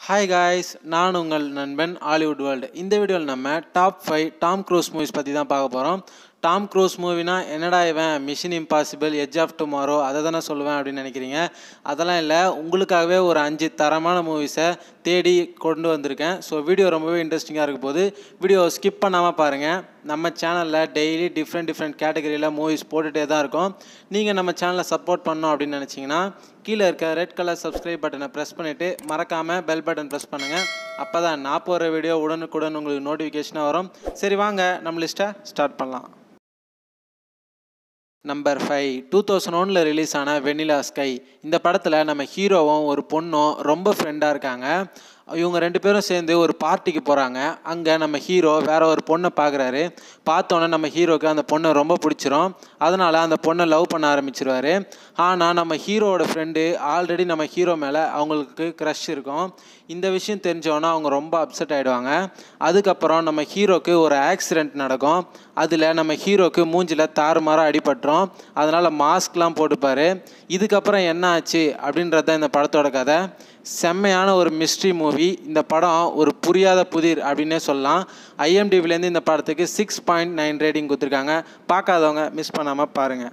hi guys நான் உங்கள் நண்பன் ஹாலிவுட் வேர்ல்டு இந்த வீடியோவில் நம்ம top five Tom Cruise movies பற்றி தான் பார்க்க போகிறோம் டாம் க்ரூஸ் மூவினா என்னடா இவன் Mission Impossible Edge of Tomorrow அதை தானே சொல்லுவேன் அப்படின்னு நினைக்கிறீங்க அதெல்லாம் இல்லை உங்களுக்காகவே ஒரு அஞ்சு தரமான மூவிஸை தேடி கொண்டு வந்திருக்கேன் ஸோ வீடியோ ரொம்பவே இன்ட்ரெஸ்டிங்காக இருக்க போது வீடியோ ஸ்கிப் பண்ணாமல் பாருங்கள் நம்ம சேனலில் டெய்லி டிஃப்ரெண்ட் டிஃப்ரெண்ட் கேட்டகரியில் மூவிஸ் போட்டுகிட்டே தான் இருக்கும் நீங்கள் நம்ம சேனலை சப்போர்ட் பண்ணோம் அப்படின்னு நினச்சிங்கன்னா கீழே இருக்க ரெட் கலர் சப்ஸ்கிரைப் பட்டனை ப்ரெஸ் பண்ணிவிட்டு மறக்காமல் பெல் பட்டன் ப்ரெஸ் பண்ணுங்கள் அப்போ தான் நான் போகிற வீடியோ உடனுக்குடன் உங்களுக்கு நோட்டிஃபிகேஷனாக வரும் சரி வாங்க நம்ம லிஸ்ட்டை ஸ்டார்ட் பண்ணலாம் நம்பர் ஃபைவ் டூ தௌசண்ட் ஒனில் ரிலீஸ் ஆன வெண்ணிலா ஸ்கை இந்த படத்தில் நம்ம ஹீரோவும் ஒரு பொண்ணும் ரொம்ப ஃப்ரெண்டாக இருக்காங்க இவங்க ரெண்டு பேரும் சேர்ந்து ஒரு பார்ட்டிக்கு போகிறாங்க அங்கே நம்ம ஹீரோ வேற ஒரு பொண்ணை பார்க்குறாரு பார்த்தோன்னே நம்ம ஹீரோக்கு அந்த பொண்ணை ரொம்ப பிடிச்சிரும் அதனால் அந்த பொண்ணை லவ் பண்ண ஆரம்பிச்சிருவாரு ஆனால் நம்ம ஹீரோவோட ஃப்ரெண்டு ஆல்ரெடி நம்ம ஹீரோ மேலே அவங்களுக்கு க்ரஷ் இருக்கும் இந்த விஷயம் தெரிஞ்சவொன்னே அவங்க ரொம்ப அப்செட் ஆகிடுவாங்க அதுக்கப்புறம் நம்ம ஹீரோக்கு ஒரு ஆக்சிடெண்ட் நடக்கும் அதில் நம்ம ஹீரோக்கு மூஞ்சில் தாறுமாறாக அடிபட்டுரும் அதனால் மாஸ்க்லாம் போட்டுப்பார் இதுக்கப்புறம் என்ன ஆச்சு அப்படின்றது தான் இந்த படத்தோட கதை செம்மையான ஒரு மிஸ்ட்ரி மூவி இந்த படம் ஒரு புரியாத புதிர் அப்படின்னே சொல்லலாம் ஐஎம்டிவிலேருந்து இந்த படத்துக்கு சிக்ஸ் பாயிண்ட் நைன் ரேட்டிங் கொடுத்துருக்காங்க பார்க்காதவங்க மிஸ் பண்ணாமல் பாருங்கள்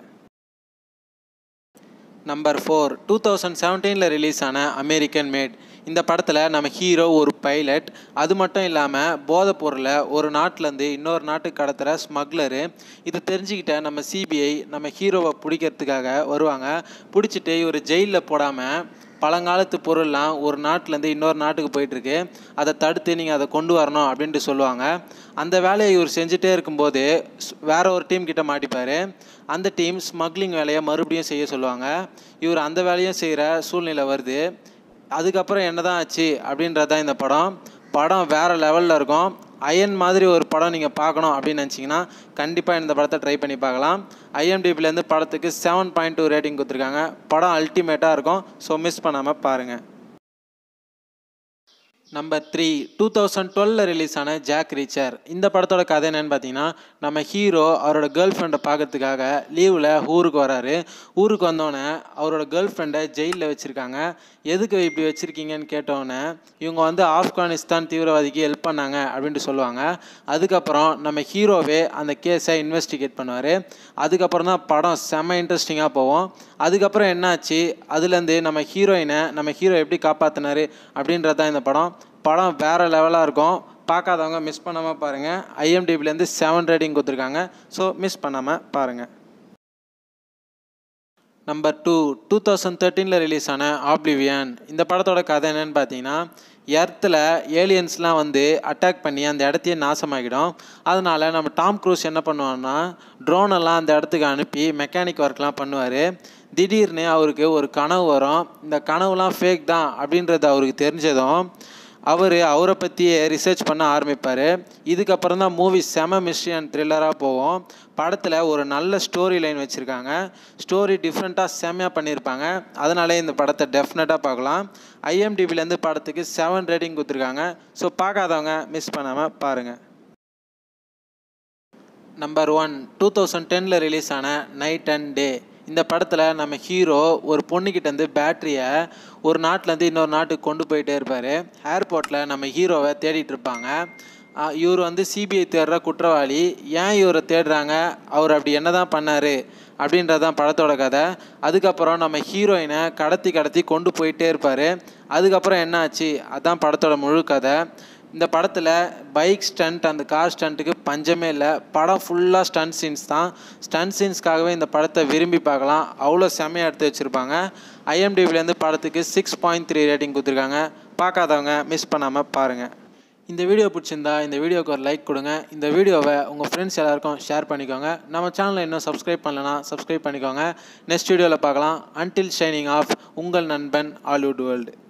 நம்பர் ஃபோர் டூ தௌசண்ட் செவன்டீனில் ரிலீஸ் ஆன அமெரிக்கன் மேட் இந்த படத்தில் நம்ம ஹீரோ ஒரு பைலட் அது மட்டும் இல்லாமல் போதைப் பொருளை ஒரு நாட்டிலேருந்து இன்னொரு நாட்டுக்கு கடத்துகிற ஸ்மக்லரு இது தெரிஞ்சுக்கிட்ட நம்ம சிபிஐ நம்ம ஹீரோவை பிடிக்கிறதுக்காக வருவாங்க பிடிச்சிட்டு இவர் ஜெயிலில் போடாமல் பழங்காலத்து பொருள்லாம் ஒரு நாட்டிலேருந்து இன்னொரு நாட்டுக்கு போயிட்டுருக்கு அதை தடுத்து நீங்கள் அதை கொண்டு வரணும் அப்படின்ட்டு சொல்லுவாங்க அந்த வேலையை இவர் செஞ்சுட்டே இருக்கும்போது வேற ஒரு டீம் கிட்ட மாட்டிப்பார் அந்த டீம் ஸ்மக்லிங் வேலையை மறுபடியும் செய்ய சொல்லுவாங்க இவர் அந்த வேலையும் செய்கிற சூழ்நிலை வருது அதுக்கப்புறம் என்ன தான் ஆச்சு அப்படின்றது தான் இந்த படம் படம் வேறு லெவலில் இருக்கும் அயன் மாதிரி ஒரு படம் நீங்கள் பார்க்கணும் அப்படின்னு நினச்சிங்கன்னா கண்டிப்பாக இந்த படத்தை ட்ரை பண்ணி பார்க்கலாம் ஐஎம்டிபிலேருந்து படத்துக்கு செவன் பாயிண்ட் டூ ரேட்டிங் கொடுத்துருக்காங்க படம் அல்டிமேட்டாக இருக்கும் ஸோ மிஸ் பண்ணாமல் பாருங்கள் நம்பர் த்ரீ டூ தௌசண்ட் டுவெலில் ரிலீஸ் ஆன ஜாக் ரீச்சர் இந்த படத்தோட கதை என்னன்னு பார்த்தீங்கன்னா நம்ம ஹீரோ அவரோட கேர்ள் ஃப்ரெண்டை பார்க்கறதுக்காக லீவில் ஊருக்கு வராரு ஊருக்கு வந்தோடனே அவரோட கேர்ள் ஃப்ரெண்டை ஜெயிலில் வச்சுருக்காங்க எதுக்கு இப்படி வச்சுருக்கீங்கன்னு கேட்டோடனே இவங்க வந்து ஆப்கானிஸ்தான் தீவிரவாதிக்கு ஹெல்ப் பண்ணாங்க அப்படின்ட்டு சொல்லுவாங்க அதுக்கப்புறம் நம்ம ஹீரோவே அந்த கேஸை இன்வெஸ்டிகேட் பண்ணுவார் அதுக்கப்புறம் தான் படம் செம்ம இன்ட்ரெஸ்டிங்காக போவோம் அதுக்கப்புறம் என்னாச்சு அதுலேருந்து நம்ம ஹீரோயினை நம்ம ஹீரோ எப்படி காப்பாற்றினாரு அப்படின்றது தான் இந்த படம் படம் வேறு லெவலாக இருக்கும் பார்க்காதவங்க மிஸ் பண்ணாமல் பாருங்கள் ஐஎம்டிபிலேருந்து செவன் ரேட்டிங் கொடுத்துருக்காங்க ஸோ மிஸ் பண்ணாமல் பாருங்கள் நம்பர் டூ டூ தௌசண்ட் தேர்ட்டீனில் ரிலீஸ் ஆன ஆப்ளிவியன் இந்த படத்தோட கதை என்னன்னு பார்த்தீங்கன்னா எர்த்தில் ஏலியன்ஸ்லாம் வந்து அட்டாக் பண்ணி அந்த இடத்தையே நாசமாகிடும் அதனால் நம்ம டாம் க்ரூஸ் என்ன பண்ணுவான்னா ட்ரோனெல்லாம் அந்த இடத்துக்கு அனுப்பி மெக்கானிக் ஒர்க்லாம் பண்ணுவார் திடீர்னு அவருக்கு ஒரு கனவு வரும் இந்த கனவுலாம் ஃபேக் தான் அப்படின்றது அவருக்கு தெரிஞ்சதும் அவர் அவரை பற்றியே ரிசர்ச் பண்ண ஆரம்பிப்பார் இதுக்கப்புறம் தான் மூவி செம மிஸ்ட்ரி அண்ட் த்ரில்லராக போவோம் படத்தில் ஒரு நல்ல ஸ்டோரி லைன் வச்சுருக்காங்க ஸ்டோரி டிஃப்ரெண்ட்டாக செம்மையாக பண்ணியிருப்பாங்க அதனாலே இந்த படத்தை டெஃபினட்டாக பார்க்கலாம் ஐஎம்டிபிலேருந்து படத்துக்கு செவன் ரேட்டிங் கொடுத்துருக்காங்க ஸோ பார்க்காதவங்க மிஸ் பண்ணாமல் பாருங்கள் நம்பர் ஒன் டூ தௌசண்ட் டெனில் ரிலீஸ் ஆன நைட் அண்ட் டே இந்த படத்தில் நம்ம ஹீரோ ஒரு பொண்ணுக்கிட்டேருந்து பேட்டரியை ஒரு நாட்டிலேருந்து இன்னொரு நாட்டுக்கு கொண்டு போயிட்டே இருப்பார் ஏர்போர்ட்டில் நம்ம ஹீரோவை தேடிட்டு இருப்பாங்க இவர் வந்து சிபிஐ தேடுற குற்றவாளி ஏன் இவரை தேடுறாங்க அவர் அப்படி என்ன தான் பண்ணார் அப்படின்றது தான் படத்தோட கதை அதுக்கப்புறம் நம்ம ஹீரோயினை கடத்தி கடத்தி கொண்டு போயிட்டே இருப்பார் அதுக்கப்புறம் என்ன ஆச்சு அதுதான் படத்தோட முழு கதை இந்த படத்தில் பைக் ஸ்டண்ட் அந்த கார் ஸ்டண்ட்டுக்கு பஞ்சமே இல்லை படம் ஃபுல்லாக ஸ்டண்ட் சீன்ஸ் தான் ஸ்டண்ட் சீன்ஸ்க்காகவே இந்த படத்தை விரும்பி பார்க்கலாம் அவ்வளோ செம்மையாக எடுத்து வச்சுருப்பாங்க ஐஎம்டிவிலேருந்து படத்துக்கு சிக்ஸ் பாயிண்ட் த்ரீ ரேட்டிங் கொடுத்துருக்காங்க பார்க்காதவங்க மிஸ் பண்ணாமல் பாருங்கள் இந்த வீடியோ பிடிச்சிருந்தா இந்த வீடியோக்கு ஒரு லைக் கொடுங்க இந்த வீடியோவை உங்கள் ஃப்ரெண்ட்ஸ் எல்லாருக்கும் ஷேர் பண்ணிக்கோங்க நம்ம சேனலை இன்னும் சப்ஸ்கிரைப் பண்ணலனா சப்ஸ்கிரைப் பண்ணிக்கோங்க நெக்ஸ்ட் வீடியோவில் பார்க்கலாம் அன்டில் ஷைனிங் ஆஃப் உங்கள் நண்பன் ஹாலிவுட் வேர்ல்டு